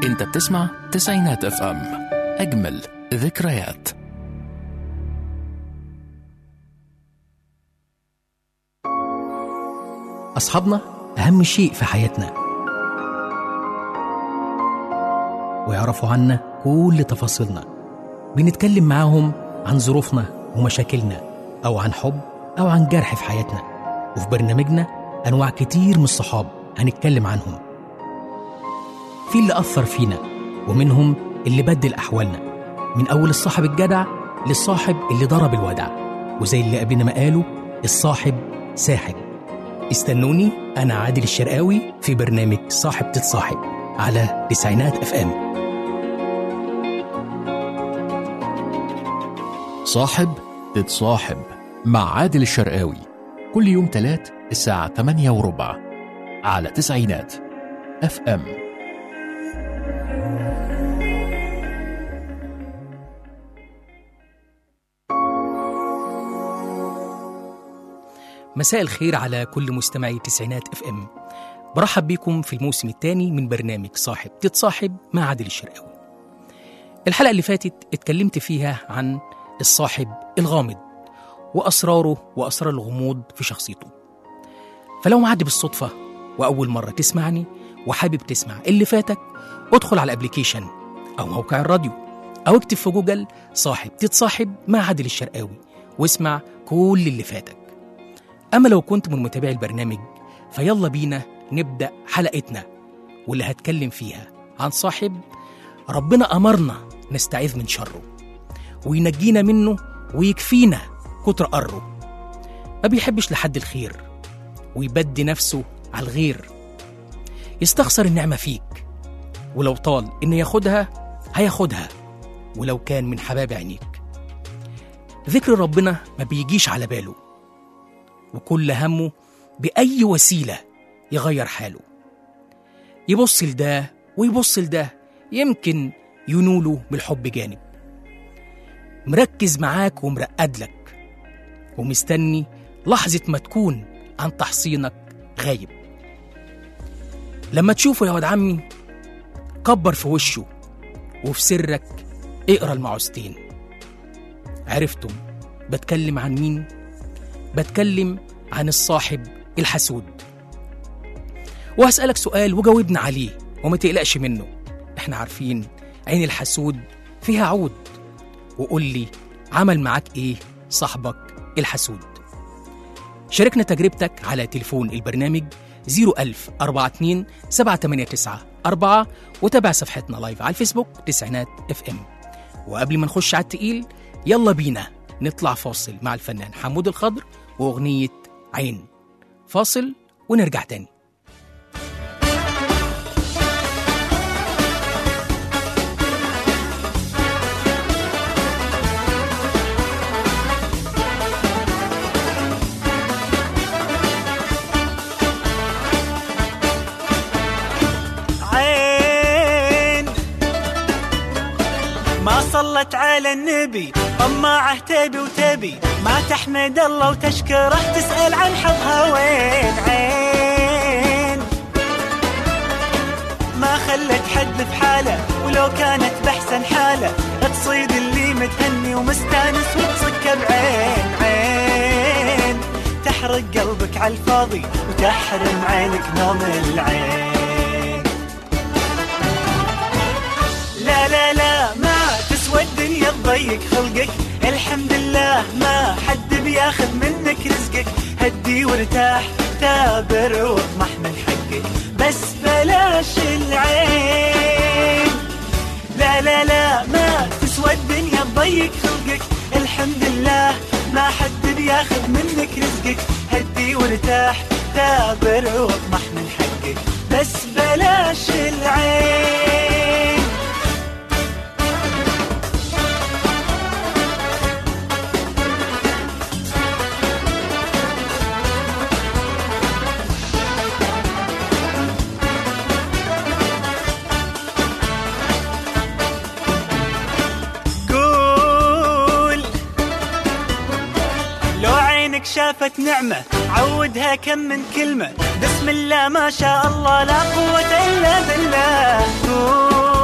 انت بتسمع تسعينات اف ام اجمل ذكريات أصحابنا أهم شيء في حياتنا ويعرفوا عنا كل تفاصيلنا بنتكلم معاهم عن ظروفنا ومشاكلنا أو عن حب أو عن جرح في حياتنا وفي برنامجنا أنواع كتير من الصحاب هنتكلم عنهم في اللي أثر فينا ومنهم اللي بدل أحوالنا من أول الصاحب الجدع للصاحب اللي ضرب الودع وزي اللي قبلنا ما قالوا الصاحب ساحب استنوني أنا عادل الشرقاوي في برنامج صاحب تتصاحب على تسعينات اف ام صاحب تتصاحب مع عادل الشرقاوي كل يوم تلات الساعة 8 وربع على تسعينات اف ام مساء الخير على كل مستمعي تسعينات اف ام برحب بيكم في الموسم الثاني من برنامج صاحب تتصاحب مع عادل الشرقاوي الحلقة اللي فاتت اتكلمت فيها عن الصاحب الغامض وأسراره وأسرار الغموض في شخصيته فلو معدي بالصدفة وأول مرة تسمعني وحابب تسمع اللي فاتك ادخل على الابليكيشن أو موقع الراديو أو اكتب في جوجل صاحب تتصاحب مع عادل الشرقاوي واسمع كل اللي فاتك أما لو كنت من متابعي البرنامج فيلا بينا نبدأ حلقتنا واللي هتكلم فيها عن صاحب ربنا أمرنا نستعيذ من شره وينجينا منه ويكفينا كتر قره ما بيحبش لحد الخير ويبدي نفسه على الغير يستخسر النعمة فيك ولو طال إن ياخدها هياخدها ولو كان من حباب عينيك ذكر ربنا ما بيجيش على باله وكل همه بأي وسيلة يغير حاله يبص لده ويبص لده يمكن ينوله بالحب جانب مركز معاك ومرقد لك ومستني لحظة ما تكون عن تحصينك غايب لما تشوفه يا واد عمي كبر في وشه وفي سرك اقرا المعوذتين عرفتم بتكلم عن مين؟ بتكلم عن الصاحب الحسود وهسألك سؤال وجاوبنا عليه وما تقلقش منه احنا عارفين عين الحسود فيها عود وقول لي عمل معاك ايه صاحبك الحسود شاركنا تجربتك على تليفون البرنامج 01000 42 789 4 وتابع صفحتنا لايف على الفيسبوك تسعينات اف ام وقبل ما نخش على التقيل يلا بينا نطلع فاصل مع الفنان حمود الخضر وأغنية عين فاصل ونرجع تاني عين ما صلت على النبي طماعه تبي وتبي ما تحمد الله وتشكره تسأل عن حظها وين عين ما خلت حد في حاله ولو كانت بحسن حاله تصيد اللي متهني ومستانس وتصك بعين عين تحرق قلبك على الفاضي وتحرم عينك نوم العين لا لا لا ما تسوى الدنيا تضيق خلقك الحمد لله ما حد بياخذ منك رزقك هدي وارتاح تابر واطمح من حقك بس بلاش العين لا لا لا ما تسوى الدنيا تضيق خلقك الحمد لله ما حد بياخذ منك رزقك هدي وارتاح تابر واطمح من حقك بس بلاش العين قول لو عينك شافت نعمة عودها كم من كلمة بسم الله ما شاء الله لا قوة إلا بالله قول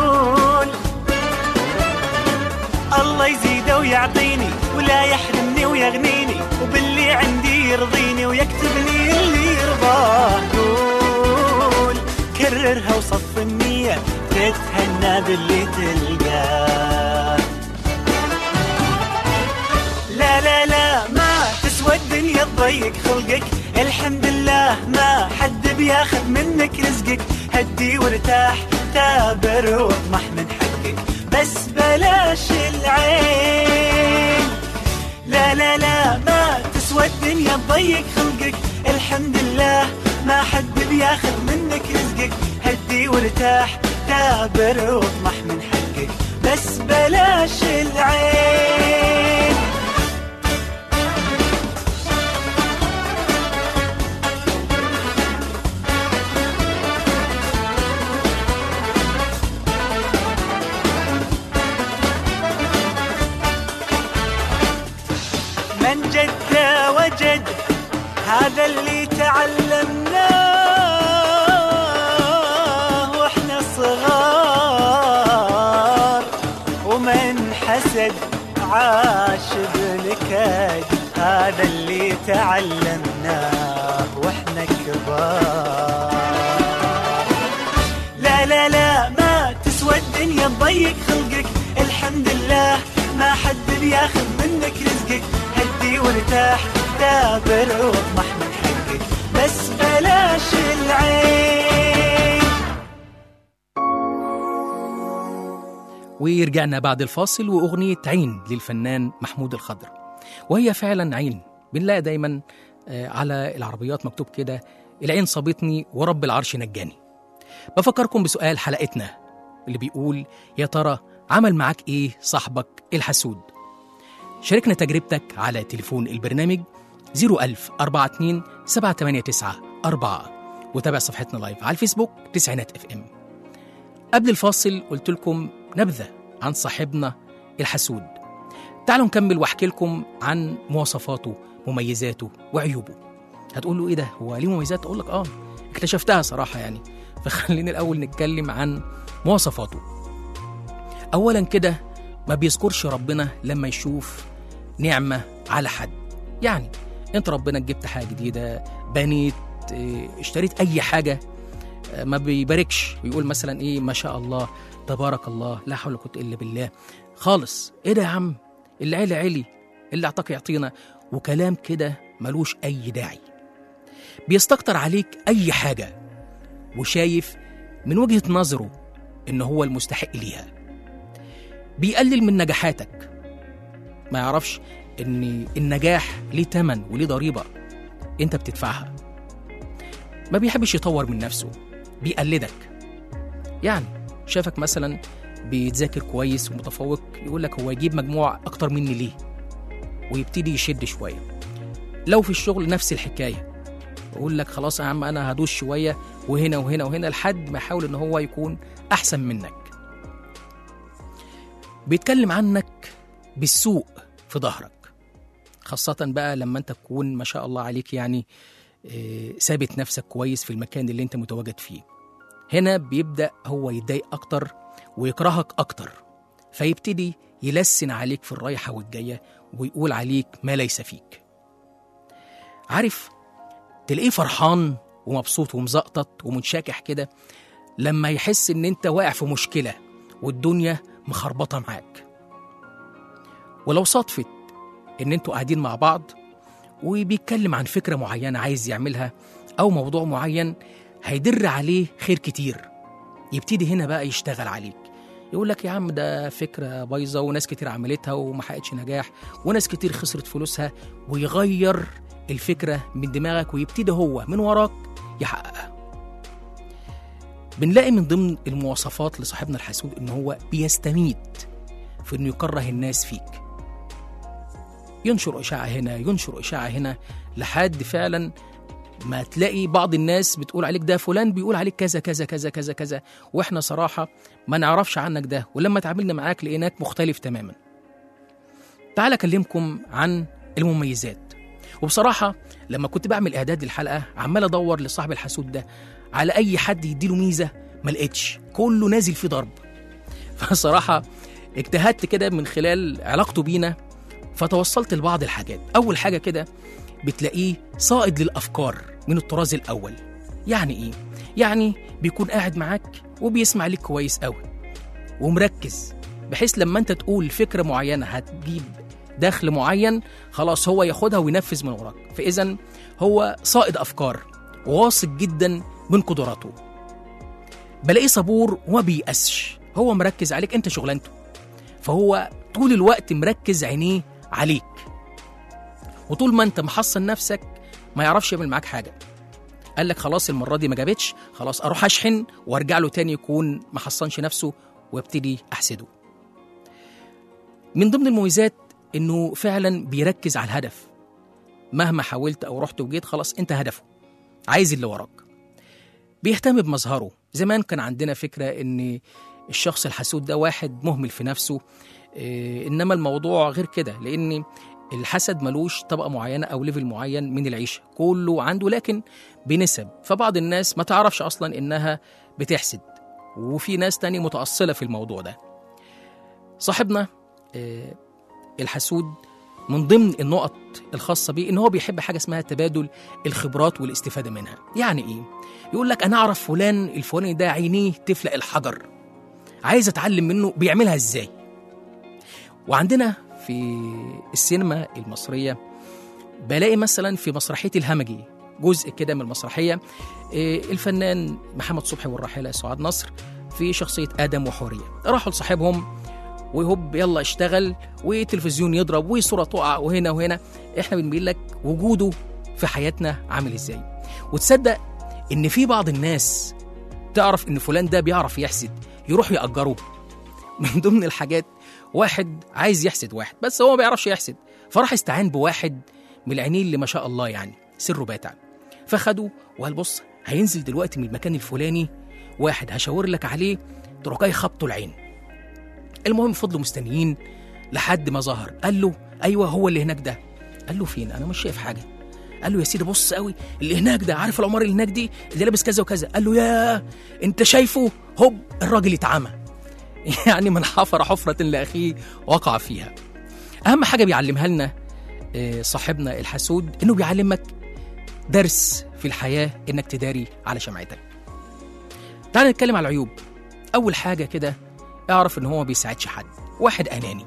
الله يزيده ويعطيني ولا يحرمني ويغنيني وباللي عندي يرضيني ويكتب لي اللي يرضاه قول كررها وصف النية تتهنى باللي تلقاه لا لا لا ما تسوى الدنيا تضيق خلقك الحمد لله ما حد بياخذ منك رزقك هدي وارتاح تابر واطمح من حقك بس بلاش العين لا لا لا ما تسوى الدنيا تضيق خلقك الحمد لله ما حد بياخذ منك رزقك هدي وارتاح تابر واطمح من حقك بس بلاش العين من جد وجد هذا اللي تعلمناه واحنا صغار ومن حسد عاش بنكد هذا اللي تعلمناه واحنا كبار لا لا لا ما تسوى الدنيا تضيق خلقك الحمد لله ما حد بياخذ منك رزقك هدي وارتاح دابر واطمح من حقك بس بلاش العين ورجعنا بعد الفاصل وأغنية عين للفنان محمود الخضر وهي فعلا عين بنلاقي دايما آه، على العربيات مكتوب كده العين صابتني ورب العرش نجاني بفكركم بسؤال حلقتنا اللي بيقول يا ترى عمل معاك ايه صاحبك الحسود شاركنا تجربتك على تليفون البرنامج 01000 42 789 4 وتابع صفحتنا لايف على الفيسبوك تسعينات اف ام قبل الفاصل قلت لكم نبذة عن صاحبنا الحسود تعالوا نكمل واحكي لكم عن مواصفاته مميزاته وعيوبه هتقولوا ايه ده هو ليه مميزات اقول لك اه اكتشفتها صراحة يعني فخلينا الاول نتكلم عن مواصفاته اولا كده ما بيذكرش ربنا لما يشوف نعمة على حد يعني انت ربنا جبت حاجة جديدة بنيت اه، اشتريت اي حاجة اه، ما بيباركش ويقول مثلا ايه ما شاء الله تبارك الله لا حول ولا قوه الا بالله خالص ايه ده يا عم اللي عالي علي اللي اعطاك يعطينا وكلام كده ملوش اي داعي بيستكتر عليك اي حاجه وشايف من وجهه نظره ان هو المستحق ليها بيقلل من نجاحاتك ما يعرفش ان النجاح ليه تمن وليه ضريبه انت بتدفعها ما بيحبش يطور من نفسه بيقلدك يعني شافك مثلا بيتذاكر كويس ومتفوق يقول لك هو يجيب مجموع اكتر مني ليه ويبتدي يشد شويه لو في الشغل نفس الحكايه يقول لك خلاص يا عم انا هدوس شويه وهنا وهنا وهنا لحد ما يحاول ان هو يكون احسن منك بيتكلم عنك بالسوء في ظهرك خاصة بقى لما انت تكون ما شاء الله عليك يعني آه، ثابت نفسك كويس في المكان اللي انت متواجد فيه هنا بيبدأ هو يتضايق أكتر ويكرهك أكتر فيبتدي يلسن عليك في الرايحة والجاية ويقول عليك ما ليس فيك عارف تلاقيه فرحان ومبسوط ومزقطط ومنشكح كده لما يحس ان انت واقع في مشكلة والدنيا مخربطة معاك ولو صدفت ان انتوا قاعدين مع بعض وبيتكلم عن فكرة معينة عايز يعملها أو موضوع معين هيدر عليه خير كتير يبتدي هنا بقى يشتغل عليك يقول لك يا عم ده فكرة بايظة وناس كتير عملتها وما حققتش نجاح وناس كتير خسرت فلوسها ويغير الفكرة من دماغك ويبتدي هو من وراك يحققها بنلاقي من ضمن المواصفات لصاحبنا الحسود ان هو بيستميت في انه يكره الناس فيك ينشر اشاعه هنا ينشر اشاعه هنا لحد فعلا ما تلاقي بعض الناس بتقول عليك ده فلان بيقول عليك كذا كذا كذا كذا كذا واحنا صراحه ما نعرفش عنك ده ولما تعاملنا معاك لقيناك مختلف تماما تعال اكلمكم عن المميزات وبصراحه لما كنت بعمل اعداد للحلقه عمال ادور لصاحب الحسود ده على اي حد يديله ميزه ما لقيتش كله نازل في ضرب فصراحه اجتهدت كده من خلال علاقته بينا فتوصلت لبعض الحاجات أول حاجة كده بتلاقيه صائد للأفكار من الطراز الأول يعني إيه؟ يعني بيكون قاعد معاك وبيسمع لك كويس قوي ومركز بحيث لما انت تقول فكرة معينة هتجيب دخل معين خلاص هو ياخدها وينفذ من وراك فإذا هو صائد أفكار وواثق جدا من قدراته بلاقيه صبور وما بيأسش هو مركز عليك انت شغلانته فهو طول الوقت مركز عينيه عليك وطول ما انت محصن نفسك ما يعرفش يعمل معاك حاجه قال لك خلاص المره دي ما جابتش خلاص اروح اشحن وارجع له تاني يكون ما حصنش نفسه وابتدي احسده من ضمن المميزات انه فعلا بيركز على الهدف مهما حاولت او رحت وجيت خلاص انت هدفه عايز اللي وراك بيهتم بمظهره زمان كان عندنا فكره ان الشخص الحسود ده واحد مهمل في نفسه إيه، انما الموضوع غير كده لان الحسد ملوش طبقه معينه او ليفل معين من العيشه كله عنده لكن بنسب فبعض الناس ما تعرفش اصلا انها بتحسد وفي ناس تاني متأصلة في الموضوع ده صاحبنا آه، الحسود من ضمن النقط الخاصة بيه إن هو بيحب حاجة اسمها تبادل الخبرات والاستفادة منها يعني إيه؟ يقول لك أنا أعرف فلان الفلاني ده عينيه تفلق الحجر عايز أتعلم منه بيعملها إزاي وعندنا في السينما المصرية بلاقي مثلا في مسرحية الهمجي جزء كده من المسرحية آه، الفنان محمد صبحي والراحلة سعاد نصر في شخصية آدم وحورية راحوا لصاحبهم وهوب يلا اشتغل وتلفزيون يضرب وصورة تقع وهنا وهنا احنا بنقول لك وجوده في حياتنا عامل ازاي وتصدق ان في بعض الناس تعرف ان فلان ده بيعرف يحسد يروح يأجره من ضمن الحاجات واحد عايز يحسد واحد بس هو ما بيعرفش يحسد فراح استعان بواحد من العينين اللي ما شاء الله يعني سره باتع فخده وقال بص هينزل دلوقتي من المكان الفلاني واحد هشاور لك عليه تروح جاي خبطه العين المهم فضلوا مستنيين لحد ما ظهر قال له ايوه هو اللي هناك ده قال له فين انا مش شايف حاجه قال له يا سيدي بص قوي اللي هناك ده عارف العمار اللي هناك دي اللي لابس كذا وكذا قال له يا انت شايفه هوب الراجل اتعمى يعني من حفر حفرة لأخيه وقع فيها أهم حاجة بيعلمها لنا آه، صاحبنا الحسود إنه بيعلمك درس في الحياة إنك تداري على شمعتك تعال نتكلم على العيوب أول حاجة كده اعرف إن هو ما بيساعدش حد واحد أناني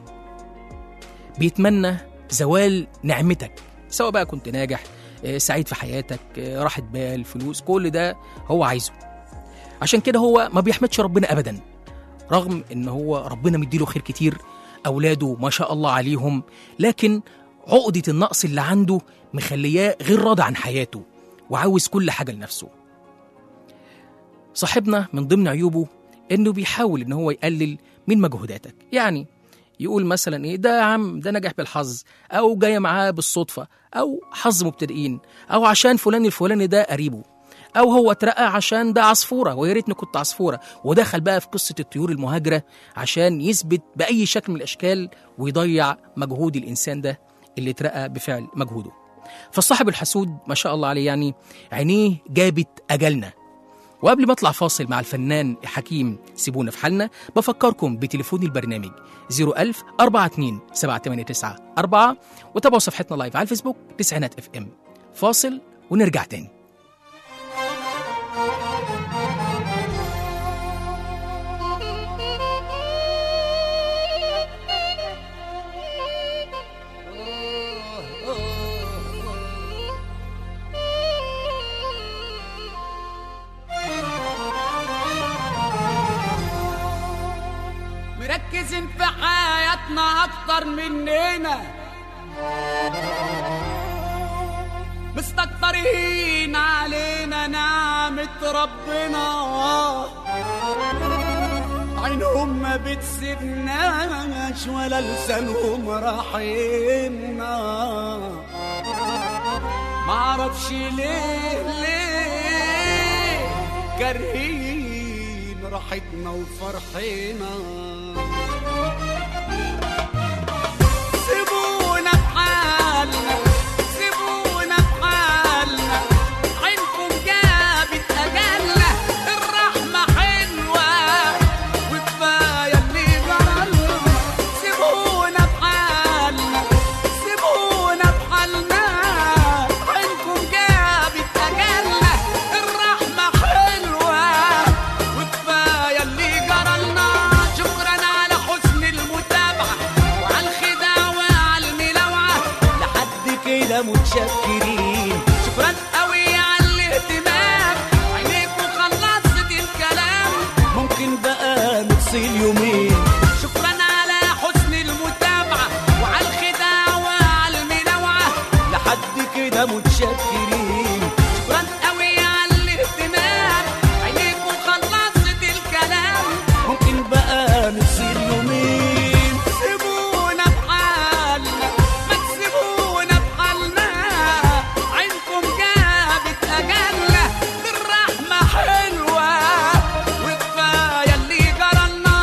بيتمنى زوال نعمتك سواء بقى كنت ناجح آه، سعيد في حياتك آه، راحة بال فلوس كل ده هو عايزه عشان كده هو ما بيحمدش ربنا أبدا رغم إن هو ربنا مديله خير كتير أولاده ما شاء الله عليهم لكن عقدة النقص اللي عنده مخلياه غير راضي عن حياته وعاوز كل حاجة لنفسه صاحبنا من ضمن عيوبه انه بيحاول ان هو يقلل من مجهوداتك يعني يقول مثلا ايه ده يا عم ده نجح بالحظ او جايه معاه بالصدفه او حظ مبتدئين او عشان فلان الفلاني ده قريبه او هو اترقى عشان ده عصفوره ويا ريتني كنت عصفوره ودخل بقى في قصه الطيور المهاجره عشان يثبت باي شكل من الاشكال ويضيع مجهود الانسان ده اللي اترقى بفعل مجهوده فالصاحب الحسود ما شاء الله عليه يعني عينيه جابت اجلنا وقبل ما اطلع فاصل مع الفنان حكيم سيبونا في حالنا بفكركم بتليفون البرنامج 01000 42 789 4 وتابعوا صفحتنا لايف على الفيسبوك تسعينات اف ام فاصل ونرجع تاني مركزين في حياتنا اكتر مننا مستكترين علينا نعمة ربنا عينهم ما بتسيبناش ولا لسانهم راحينا معرفش ليه ليه كارهين راحتنا وفرحنا سيبونا بحالنا سيبونا بحالنا عينكم جابت أجلنا الرحمة حلوة وكفاية اللي جرالنا متشكرين شكرا قوي على الاهتمام عينيك وخلصت الكلام ممكن بقى نفصل يومين شكرا على حسن المتابعة وعلى الخداع وعلى المنوعة لحد كده متشكرين شكرا قوي على الاهتمام عينيك وخلصت الكلام ممكن بقى نفصل يومين سيبونا بحالنا ما تسيبونا بحالنا عينكم جابت أجلنا بالرحمة حلوة وكفاية اللي جرالنا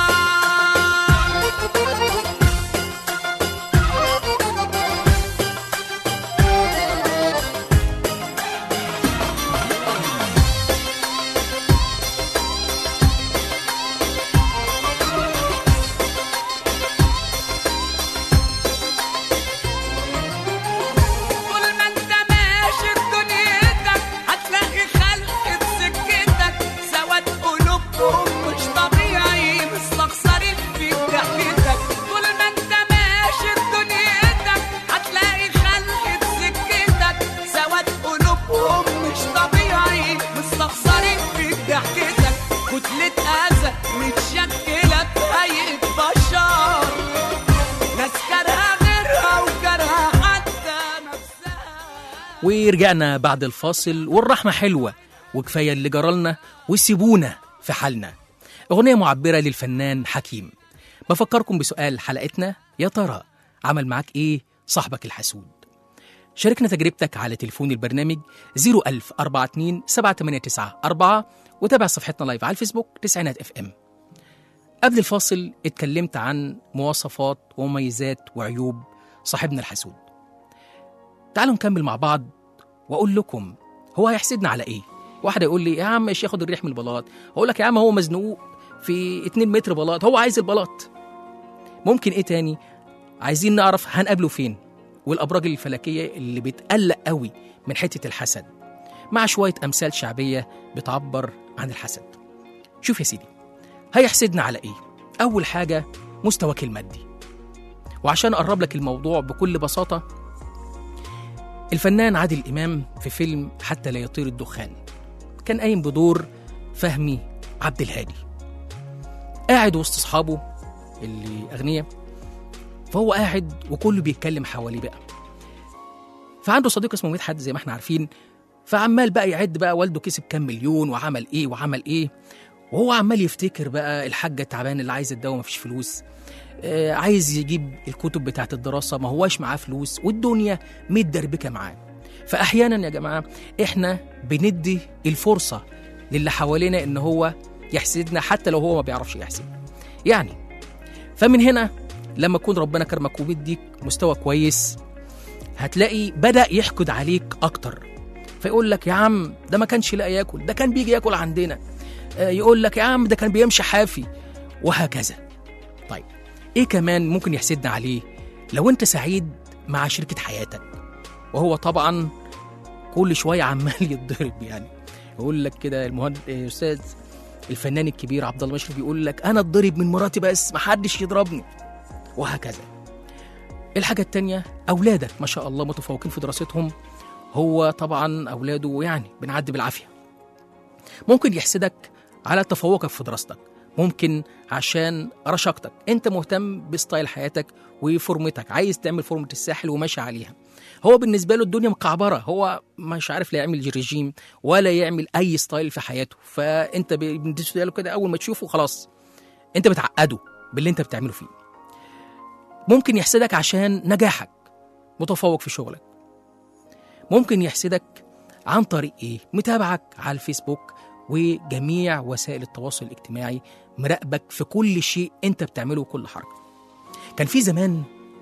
طول ما انت ماشي في دنيتك هتلاقي خلق في سكتك سواد قلوبهم مش طبيعي مستخسرين في ضحكتك طول ما انت ماشي في دنيتك هتلاقي خلق في سكتك سواد قلوبهم مش طبيعي مستخسرين في ضحكتك كتلة أذى متشكلة بهيئة بشر ناس كارهة غيرها وكارهة حتى نفسها ورجعنا بعد الفاصل والرحمة حلوة وكفاية اللي جرالنا وسيبونا في حالنا أغنية معبرة للفنان حكيم بفكركم بسؤال حلقتنا يا ترى عمل معاك إيه صاحبك الحسود شاركنا تجربتك على تليفون البرنامج 01000 42 789 4 وتابع صفحتنا لايف على الفيسبوك تسعينات اف ام قبل الفاصل اتكلمت عن مواصفات ومميزات وعيوب صاحبنا الحسود تعالوا نكمل مع بعض واقول لكم هو هيحسدنا على ايه واحد يقول لي يا عم مش ياخد الريح من البلاط اقول لك يا عم هو مزنوق في 2 متر بلاط هو عايز البلاط ممكن ايه تاني عايزين نعرف هنقابله فين والابراج الفلكيه اللي بتقلق قوي من حته الحسد مع شويه امثال شعبيه بتعبر عن الحسد شوف يا سيدي هيحسدنا على ايه اول حاجه مستواك المادي وعشان اقرب لك الموضوع بكل بساطه الفنان عادل إمام في فيلم حتى لا يطير الدخان كان قايم بدور فهمي عبد الهادي قاعد وسط أصحابه اللي أغنياء فهو قاعد وكله بيتكلم حواليه بقى فعنده صديق اسمه مدحت زي ما احنا عارفين فعمال بقى يعد بقى والده كسب كام مليون وعمل ايه وعمل ايه وهو عمال يفتكر بقى الحاجه التعبانه اللي عايز الدواء مفيش فلوس آه، عايز يجيب الكتب بتاعت الدراسة ما هواش معاه فلوس والدنيا متدربكة معاه فأحيانا يا جماعة إحنا بندي الفرصة للي حوالينا إن هو يحسدنا حتى لو هو ما بيعرفش يحسد يعني فمن هنا لما يكون ربنا كرمك وبيديك مستوى كويس هتلاقي بدأ يحقد عليك أكتر فيقول لك يا عم ده ما كانش لاقي ياكل ده كان بيجي ياكل عندنا آه، يقول لك يا عم ده كان بيمشي حافي وهكذا طيب ايه كمان ممكن يحسدنا عليه لو انت سعيد مع شركة حياتك وهو طبعا كل شوية عمال يتضرب يعني يقول لك كده المهندس استاذ الفنان الكبير عبد الله مشرف بيقول لك انا اتضرب من مراتي بس ما حدش يضربني وهكذا الحاجة التانية أولادك ما شاء الله متفوقين في دراستهم هو طبعا أولاده يعني بنعدي بالعافية ممكن يحسدك على تفوقك في دراستك ممكن عشان رشاقتك انت مهتم بستايل حياتك وفورمتك عايز تعمل فورمة الساحل وماشي عليها هو بالنسبة له الدنيا مكعبرة هو مش عارف لا يعمل ريجيم ولا يعمل أي ستايل في حياته فأنت بالنسبة له كده أول ما تشوفه خلاص أنت بتعقده باللي أنت بتعمله فيه ممكن يحسدك عشان نجاحك متفوق في شغلك ممكن يحسدك عن طريق ايه متابعك على الفيسبوك وجميع وسائل التواصل الاجتماعي مراقبك في كل شيء انت بتعمله وكل حركه كان في زمان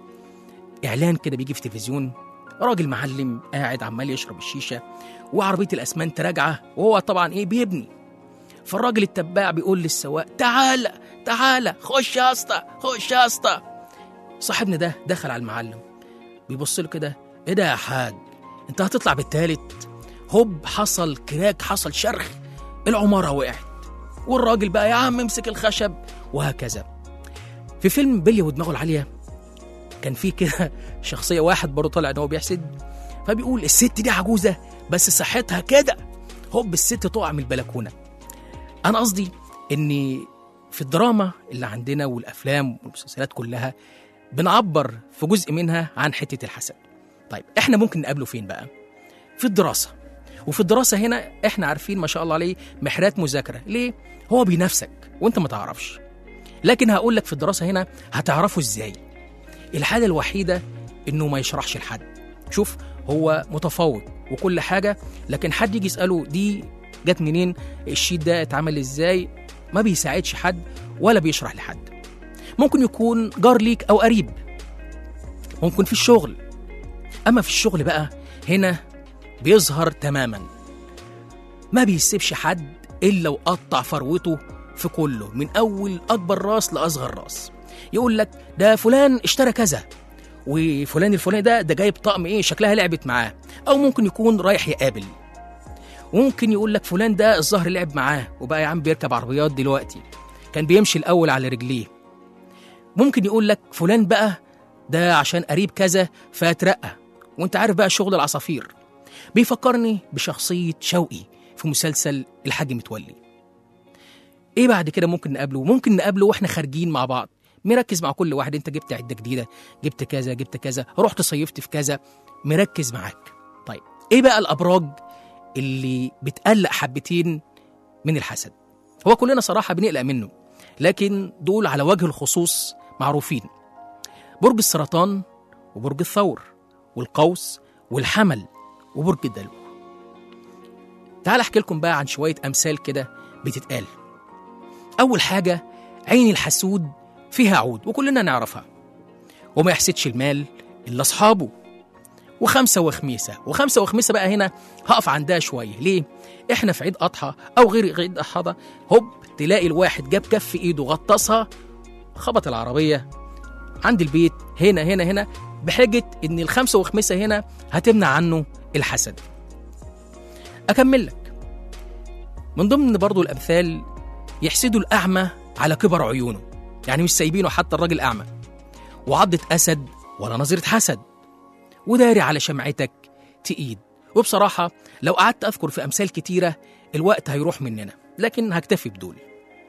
اعلان كده بيجي في التلفزيون راجل معلم قاعد عمال يشرب الشيشه وعربيه الاسمنت راجعه وهو طبعا ايه بيبني فالراجل التباع بيقول للسواق تعالى تعالى خش يا اسطى خش يا اسطى صاحبنا ده دخل على المعلم بيبص له كده ايه ده يا حاج انت هتطلع بالتالت هوب حصل كراك حصل شرخ العماره وقعت والراجل بقى يا عم امسك الخشب وهكذا في فيلم بلية ودماغه العاليه كان في كده شخصيه واحد برضه طالع ان هو بيحسد فبيقول الست دي عجوزه بس صحتها كده هوب الست تقع من البلكونه انا قصدي ان في الدراما اللي عندنا والافلام والمسلسلات كلها بنعبر في جزء منها عن حته الحسد طيب احنا ممكن نقابله فين بقى في الدراسه وفي الدراسه هنا احنا عارفين ما شاء الله عليه محرات مذاكره ليه هو بينافسك وانت ما تعرفش لكن هقول لك في الدراسه هنا هتعرفه ازاي الحاله الوحيده انه ما يشرحش لحد شوف هو متفوق وكل حاجه لكن حد يجي يساله دي جت منين الشيت ده اتعمل ازاي ما بيساعدش حد ولا بيشرح لحد ممكن يكون جار ليك او قريب ممكن في الشغل اما في الشغل بقى هنا بيظهر تماما ما بيسيبش حد الا وقطع فروته في كله من اول اكبر راس لاصغر راس يقول لك ده فلان اشترى كذا وفلان الفلاني ده ده جايب طقم ايه شكلها لعبت معاه او ممكن يكون رايح يقابل وممكن يقول لك فلان ده الظهر لعب معاه وبقى يا عم بيركب عربيات دلوقتي كان بيمشي الاول على رجليه ممكن يقول لك فلان بقى ده عشان قريب كذا فاترقى وانت عارف بقى شغل العصافير بيفكرني بشخصية شوقي في مسلسل الحاج متولي ايه بعد كده ممكن نقابله ممكن نقابله واحنا خارجين مع بعض مركز مع كل واحد انت جبت عده جديده جبت كذا جبت كذا رحت صيفت في كذا مركز معاك طيب ايه بقى الابراج اللي بتقلق حبتين من الحسد هو كلنا صراحه بنقلق منه لكن دول على وجه الخصوص معروفين برج السرطان وبرج الثور والقوس والحمل وبرج الدلو تعال احكي لكم بقى عن شويه امثال كده بتتقال اول حاجه عين الحسود فيها عود وكلنا نعرفها وما يحسدش المال الا اصحابه وخمسه وخميسه وخمسه وخميسه بقى هنا هقف عندها شويه ليه احنا في عيد اضحى او غير عيد اضحى ده هوب تلاقي الواحد جاب كف ايده غطسها خبط العربيه عند البيت هنا هنا هنا بحجه ان الخمسه وخميسه هنا هتمنع عنه الحسد اكمل لك من ضمن برضو الامثال يحسدوا الاعمى على كبر عيونه يعني مش سايبينه حتى الراجل اعمى وعضة اسد ولا نظيرة حسد وداري على شمعتك تقيد وبصراحة لو قعدت أذكر في أمثال كتيرة الوقت هيروح مننا لكن هكتفي بدول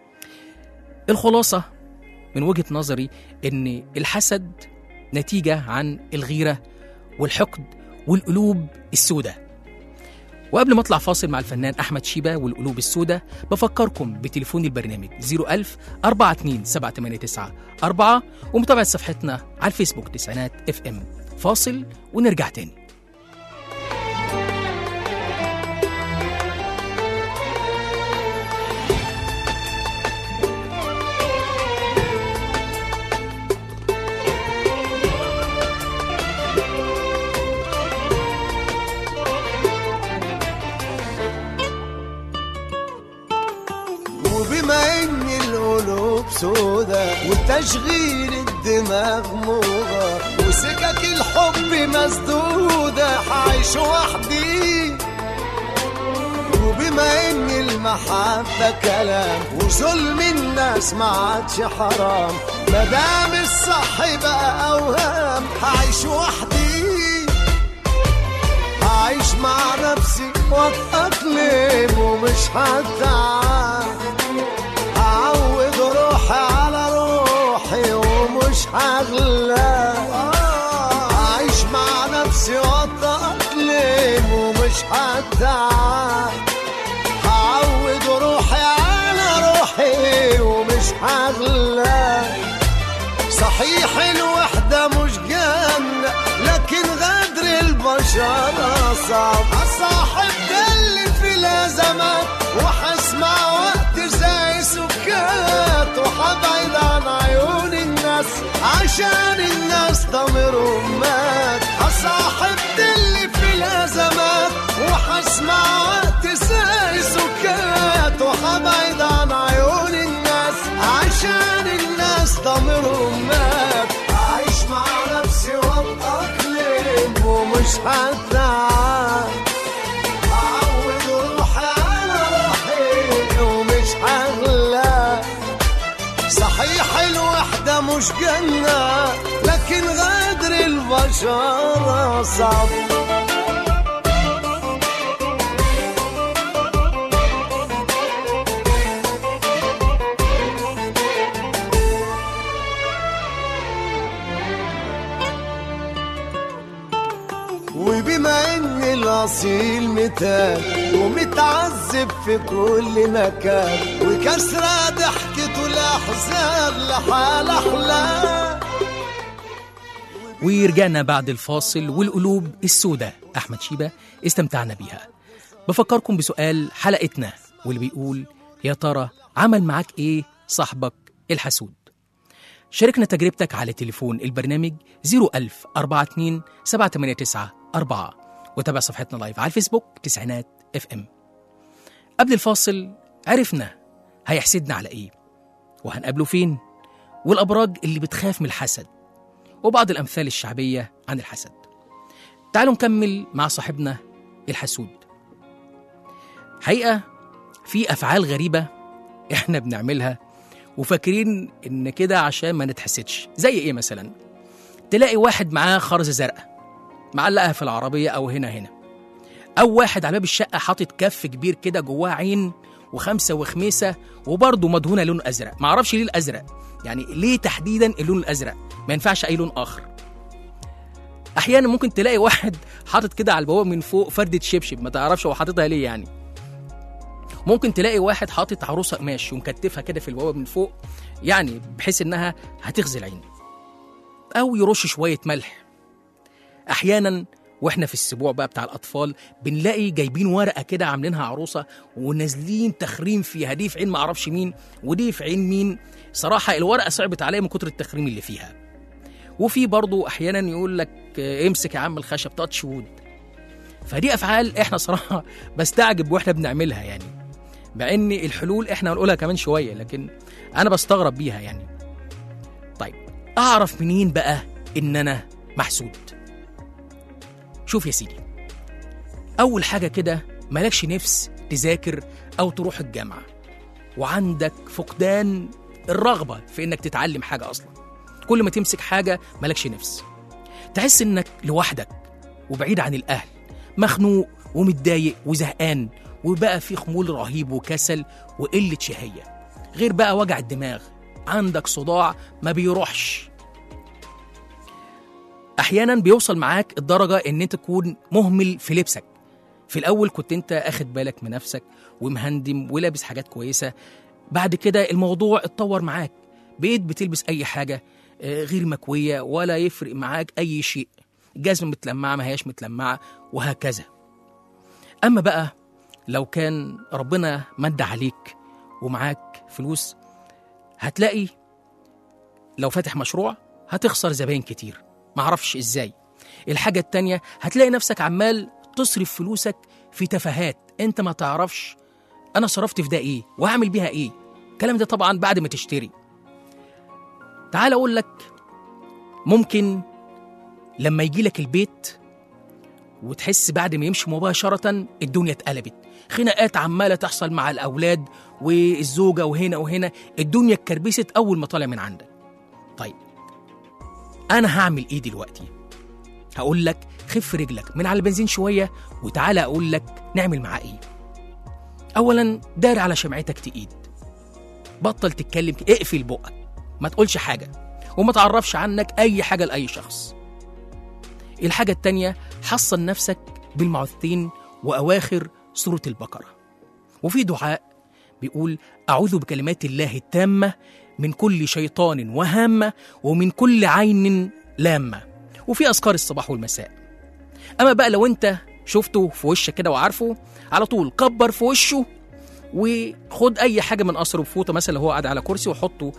الخلاصة من وجهة نظري إن الحسد نتيجة عن الغيرة والحقد والقلوب السوداء وقبل ما اطلع فاصل مع الفنان احمد شيبه والقلوب السوداء بفكركم بتليفون البرنامج 01000 42 789 4 ومتابعه صفحتنا على الفيسبوك تسعينات اف ام فاصل ونرجع تاني وبما ان القلوب سودا وتشغيل الدماغ موضة وسكك الحب مسدودة هعيش وحدي وبما ان المحبة كلام وظلم الناس ما عادش حرام مدام الصح بقى اوهام هعيش وحدي هعيش مع نفسي واتأقلم ومش هتعب هعود روحي على روحي ومش هغلى هعيش مع نفسي واتأقلم ومش هتعب هعود روحي على روحي ومش هغلى صحيح الوحدة مش جنة لكن غدر البشر صعب أصاحب ده اللي في الأزمات وحسمع وقت زي سكات وحبعد عن عيون الناس عشان الناس ضميرهم مات أصاحب ده اللي في الأزمات وحسمع وقت زي سكات وحبعد عن عيون الناس عشان الناس ضميرهم مات عايش مع نفسي واتأقلم ومش هتعب أعود روحي على روحي ومش هغلى صحيح الوحدة مش جنة لكن غدر البشر صعب اصيل متان ومتعذب في كل مكان وكسرة ضحكته الاحزان لحال احلام ورجعنا بعد الفاصل والقلوب السوداء أحمد شيبة استمتعنا بيها بفكركم بسؤال حلقتنا واللي بيقول يا ترى عمل معاك إيه صاحبك الحسود شاركنا تجربتك على تليفون البرنامج 01000 42 789 4 وتابع صفحتنا لايف على الفيسبوك تسعينات اف ام قبل الفاصل عرفنا هيحسدنا على ايه وهنقابله فين والابراج اللي بتخاف من الحسد وبعض الامثال الشعبيه عن الحسد تعالوا نكمل مع صاحبنا الحسود حقيقه في افعال غريبه احنا بنعملها وفاكرين ان كده عشان ما نتحسدش زي ايه مثلا تلاقي واحد معاه خرزه زرقاء معلقها في العربيه او هنا هنا او واحد على باب الشقه حاطط كف كبير كده جواه عين وخمسه وخميسه وبرضه مدهونه لون ازرق معرفش ليه الازرق يعني ليه تحديدا اللون الازرق ما ينفعش اي لون اخر احيانا ممكن تلاقي واحد حاطط كده على البوابه من فوق فرده شبشب ما تعرفش هو حاططها ليه يعني ممكن تلاقي واحد حاطط عروسه قماش ومكتفها كده في البوابه من فوق يعني بحيث انها هتغزي العين او يرش شويه ملح احيانا واحنا في السبوع بقى بتاع الاطفال بنلاقي جايبين ورقه كده عاملينها عروسه ونازلين تخريم فيها دي في عين ما اعرفش مين ودي في عين مين صراحه الورقه صعبت عليا من كتر التخريم اللي فيها وفي برضه احيانا يقول لك آه، امسك يا عم الخشب تاتش وود فدي افعال احنا صراحه بستعجب واحنا بنعملها يعني مع ان الحلول احنا هنقولها كمان شويه لكن انا بستغرب بيها يعني طيب اعرف منين بقى ان انا محسود شوف يا سيدي اول حاجه كده مالكش نفس تذاكر او تروح الجامعه وعندك فقدان الرغبه في انك تتعلم حاجه اصلا كل ما تمسك حاجه مالكش نفس تحس انك لوحدك وبعيد عن الاهل مخنوق ومتضايق وزهقان وبقى في خمول رهيب وكسل وقله شهيه غير بقى وجع الدماغ عندك صداع ما بيروحش احيانا بيوصل معاك الدرجه ان انت تكون مهمل في لبسك في الاول كنت انت اخد بالك من نفسك ومهندم ولابس حاجات كويسه بعد كده الموضوع اتطور معاك بقيت بتلبس اي حاجه آه، غير مكويه ولا يفرق معاك اي شيء الجزمه متلمعه ما هياش متلمعه وهكذا اما بقى لو كان ربنا مد عليك ومعاك فلوس هتلاقي لو فاتح مشروع هتخسر زباين كتير معرفش ازاي الحاجة التانية هتلاقي نفسك عمال تصرف فلوسك في تفاهات انت ما تعرفش انا صرفت في ده ايه وهعمل بيها ايه الكلام ده طبعا بعد ما تشتري تعال اقول لك ممكن لما يجي لك البيت وتحس بعد ما يمشي مباشرة الدنيا اتقلبت خناقات عمالة تحصل مع الأولاد والزوجة وهنا وهنا الدنيا اتكربست أول ما طالع من عندك طيب أنا هعمل إيه دلوقتي؟ هقول لك خف رجلك من على البنزين شوية وتعالى أقول لك نعمل معاه إيه أولا دار على شمعتك تقيد بطل تتكلم ك- اقفل بقك ما تقولش حاجة وما تعرفش عنك أي حاجة لأي شخص الحاجة التانية حصن نفسك بالمعوذتين وأواخر سورة البقرة وفي دعاء بيقول أعوذ بكلمات الله التامة من كل شيطان وهامة ومن كل عين لامة وفي أذكار الصباح والمساء أما بقى لو أنت شفته في وشك كده وعارفه على طول كبر في وشه وخد اي حاجه من قصر وفوطه مثلا لو هو قاعد على كرسي وحطه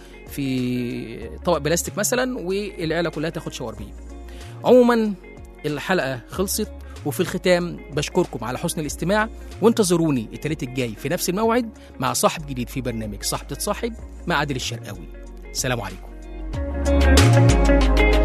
في طبق بلاستيك مثلا والعيله كلها تاخد شاور بيه عموما الحلقه خلصت وفي الختام بشكركم على حسن الاستماع وانتظروني التلات الجاي في نفس الموعد مع صاحب جديد في برنامج صاحب تتصاحب مع عادل الشرقاوي سلام عليكم